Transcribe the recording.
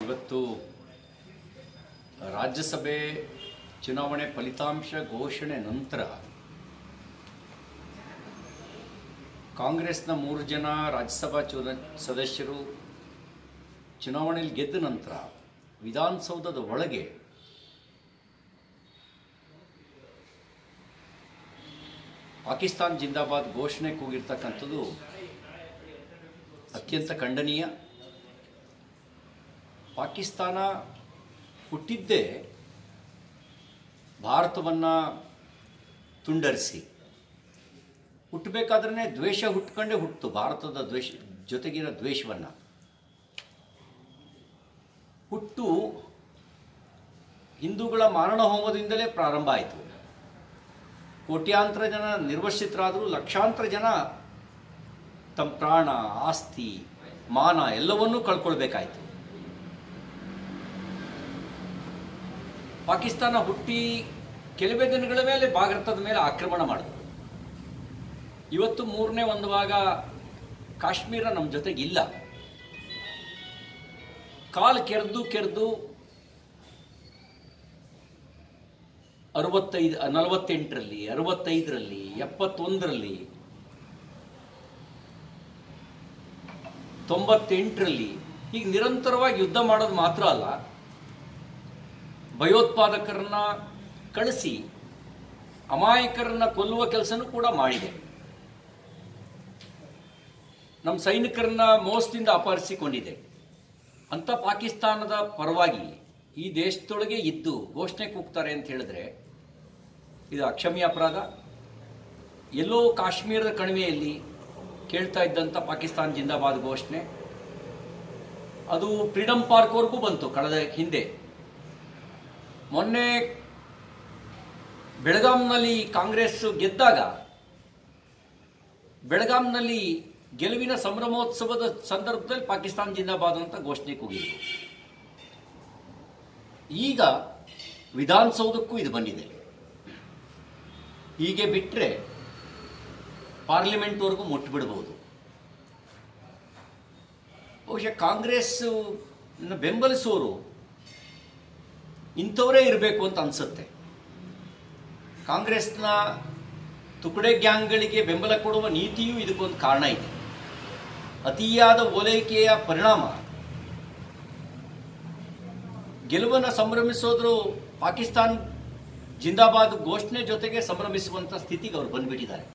ಇವತ್ತು ರಾಜ್ಯಸಭೆ ಚುನಾವಣೆ ಫಲಿತಾಂಶ ಘೋಷಣೆ ನಂತರ ಕಾಂಗ್ರೆಸ್ನ ಮೂರು ಜನ ರಾಜ್ಯಸಭಾ ಚುನ ಸದಸ್ಯರು ಚುನಾವಣೆಯಲ್ಲಿ ಗೆದ್ದ ನಂತರ ವಿಧಾನಸೌಧದ ಒಳಗೆ ಪಾಕಿಸ್ತಾನ್ ಜಿಂದಾಬಾದ್ ಘೋಷಣೆ ಕೂಗಿರ್ತಕ್ಕಂಥದ್ದು ಅತ್ಯಂತ ಖಂಡನೀಯ ಪಾಕಿಸ್ತಾನ ಹುಟ್ಟಿದ್ದೇ ಭಾರತವನ್ನು ತುಂಡರಿಸಿ ಹುಟ್ಟಬೇಕಾದ್ರೆ ದ್ವೇಷ ಹುಟ್ಕೊಂಡೇ ಹುಟ್ಟಿತು ಭಾರತದ ದ್ವೇಷ ಜೊತೆಗಿನ ದ್ವೇಷವನ್ನು ಹುಟ್ಟು ಹಿಂದೂಗಳ ಮಾರಣ ಹೋಮದಿಂದಲೇ ಪ್ರಾರಂಭ ಆಯಿತು ಕೋಟ್ಯಾಂತರ ಜನ ನಿರ್ವಸಿತರಾದರೂ ಲಕ್ಷಾಂತರ ಜನ ತಮ್ಮ ಪ್ರಾಣ ಆಸ್ತಿ ಮಾನ ಎಲ್ಲವನ್ನೂ ಕಳ್ಕೊಳ್ಬೇಕಾಯಿತು ಪಾಕಿಸ್ತಾನ ಹುಟ್ಟಿ ಕೆಲವೇ ದಿನಗಳ ಮೇಲೆ ಭಾರತದ ಮೇಲೆ ಆಕ್ರಮಣ ಮಾಡಿದ್ರು ಇವತ್ತು ಮೂರನೇ ಒಂದು ಭಾಗ ಕಾಶ್ಮೀರ ನಮ್ಮ ಜೊತೆಗಿಲ್ಲ ಕಾಲು ಕೆರೆದು ಕೆರೆದು ಅರವತ್ತೈದು ನಲವತ್ತೆಂಟರಲ್ಲಿ ಅರವತ್ತೈದರಲ್ಲಿ ಎಪ್ಪತ್ತೊಂದರಲ್ಲಿ ತೊಂಬತ್ತೆಂಟರಲ್ಲಿ ಈಗ ನಿರಂತರವಾಗಿ ಯುದ್ಧ ಮಾಡೋದು ಮಾತ್ರ ಅಲ್ಲ ಭಯೋತ್ಪಾದಕರನ್ನ ಕಳಿಸಿ ಅಮಾಯಕರನ್ನ ಕೊಲ್ಲುವ ಕೆಲಸನೂ ಕೂಡ ಮಾಡಿದೆ ನಮ್ಮ ಸೈನಿಕರನ್ನ ಮೋಸದಿಂದ ಅಪಹರಿಸಿಕೊಂಡಿದೆ ಅಂತ ಪಾಕಿಸ್ತಾನದ ಪರವಾಗಿ ಈ ದೇಶದೊಳಗೆ ಇದ್ದು ಘೋಷಣೆ ಕೂಗ್ತಾರೆ ಅಂತ ಹೇಳಿದ್ರೆ ಇದು ಅಕ್ಷಮ್ಯ ಅಪರಾಧ ಎಲ್ಲೋ ಕಾಶ್ಮೀರದ ಕಣಿವೆಯಲ್ಲಿ ಕೇಳ್ತಾ ಇದ್ದಂಥ ಪಾಕಿಸ್ತಾನ ಜಿಂದಾಬಾದ್ ಘೋಷಣೆ ಅದು ಫ್ರೀಡಮ್ ಪಾರ್ಕ್ವರೆಗೂ ಬಂತು ಕಳೆದ ಹಿಂದೆ ಮೊನ್ನೆ ಬೆಳಗಾಂನಲ್ಲಿ ಕಾಂಗ್ರೆಸ್ ಗೆದ್ದಾಗ ಬೆಳಗಾಂನಲ್ಲಿ ಗೆಲುವಿನ ಸಂಭ್ರಮೋತ್ಸವದ ಸಂದರ್ಭದಲ್ಲಿ ಪಾಕಿಸ್ತಾನ ಜಿಂದಾಬಾದ್ ಅಂತ ಘೋಷಣೆ ಕೂಗಿದ್ರು ಈಗ ವಿಧಾನಸೌಧಕ್ಕೂ ಇದು ಬಂದಿದೆ ಹೀಗೆ ಬಿಟ್ಟರೆ ಪಾರ್ಲಿಮೆಂಟ್ವರೆಗೂ ಮುಟ್ಟಿಬಿಡ್ಬೋದು ಬಹುಶಃ ಕಾಂಗ್ರೆಸ್ ಬೆಂಬಲಿಸೋರು ಇಂಥವರೇ ಇರಬೇಕು ಅಂತ ಅನ್ಸುತ್ತೆ ಕಾಂಗ್ರೆಸ್ನ ತುಕಡೆ ಗ್ಯಾಂಗ್ಗಳಿಗೆ ಬೆಂಬಲ ಕೊಡುವ ನೀತಿಯೂ ಇದಕ್ಕೊಂದು ಕಾರಣ ಇದೆ ಅತಿಯಾದ ಓಲೈಕೆಯ ಪರಿಣಾಮ ಗೆಲುವನ್ನು ಸಂಭ್ರಮಿಸೋದ್ರು ಪಾಕಿಸ್ತಾನ್ ಜಿಂದಾಬಾದ್ ಘೋಷಣೆ ಜೊತೆಗೆ ಸಂಭ್ರಮಿಸುವಂತ ಸ್ಥಿತಿಗೆ ಅವರು ಬಂದ್ಬಿಟ್ಟಿದ್ದಾರೆ